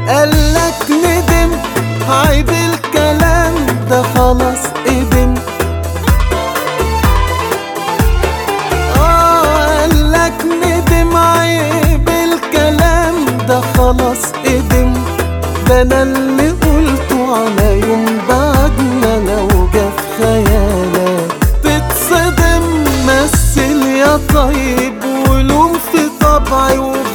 قالك ندم عيب الكلام ده خلاص قدم آه قالك ندم عيب الكلام ده خلاص قدم ده انا اللي قلته على يوم بعدنا لو جه في خيالك تتصدم مثل يا طيب ولوم في طبعي وفي